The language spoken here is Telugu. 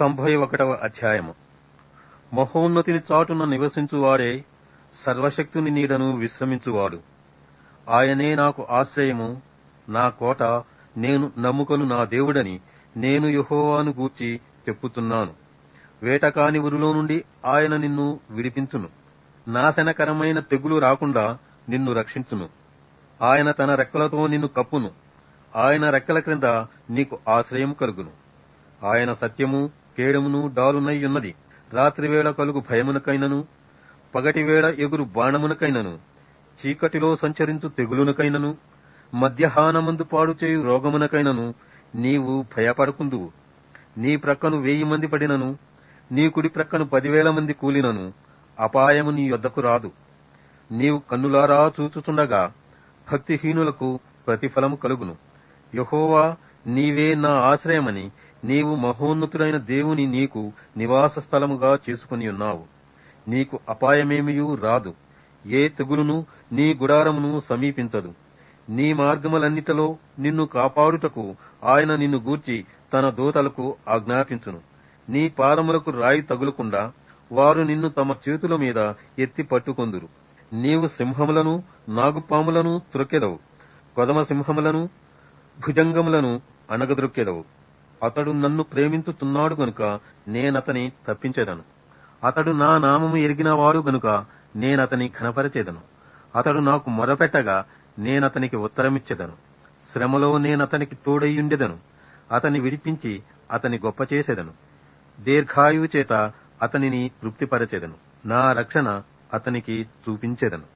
తొంభై ఒకటవ అధ్యాయము మహోన్నతిని చాటున నివసించువాడే సర్వశక్తుని నీడను విశ్రమించువాడు ఆయనే నాకు ఆశ్రయము నా కోట నేను నమ్ముకొను నా దేవుడని నేను యెహోవాను గూర్చి చెప్పుతున్నాను వేటకాని ఉరులో నుండి ఆయన నిన్ను విడిపించును నాశనకరమైన తెగులు రాకుండా నిన్ను రక్షించును ఆయన తన రెక్కలతో నిన్ను కప్పును ఆయన రెక్కల క్రింద నీకు ఆశ్రయం కలుగును ఆయన సత్యము కేడమును డాలునై ఉన్నది రాత్రివేళ కలుగు భయమునకైనను పగటివేళ ఎగురు బాణమునకైనను చీకటిలో సంచరించు తెగులునకైనను మధ్యాహ్నమందు పాడు చేయు రోగమునకైనను నీవు భయపడకుందువు నీ ప్రక్కను వెయ్యి మంది పడినను నీ కుడి ప్రక్కను పదివేల మంది కూలినను అపాయము నీ యొద్దకు రాదు నీవు కన్నులారా చూచుచుండగా భక్తిహీనులకు ప్రతిఫలము కలుగును యహోవా నీవే నా ఆశ్రయమని నీవు మహోన్నతుడైన దేవుని నీకు నివాస స్థలముగా చేసుకుని ఉన్నావు నీకు అపాయమేమియూ రాదు ఏ తెగులును నీ గుడారమును సమీపించదు నీ మార్గములన్నిటిలో నిన్ను కాపాడుటకు ఆయన నిన్ను గూర్చి తన దూతలకు ఆజ్ఞాపించును నీ పాదములకు రాయి తగులకుండా వారు నిన్ను తమ చేతుల మీద ఎత్తి పట్టుకొందురు నీవు సింహములను నాగుపాములను త్రొక్కెదవు కొదమ సింహములను భుజంగములను అణగద్రొక్కెదవు అతడు నన్ను ప్రేమించుతున్నాడు గనుక నేనతని తప్పించెదను అతడు నా నామము ఎరిగినవాడు గనుక నేనతని ఘనపరచెదను అతడు నాకు మొరపెట్టగా నేనతనికి ఉత్తరమిచ్చెదను శ్రమలో నేనతనికి తోడయ్యుండెదను అతని విడిపించి అతని గొప్ప చేసెదను దీర్ఘాయువు చేత అతనిని తృప్తిపరచెదను నా రక్షణ అతనికి చూపించెదను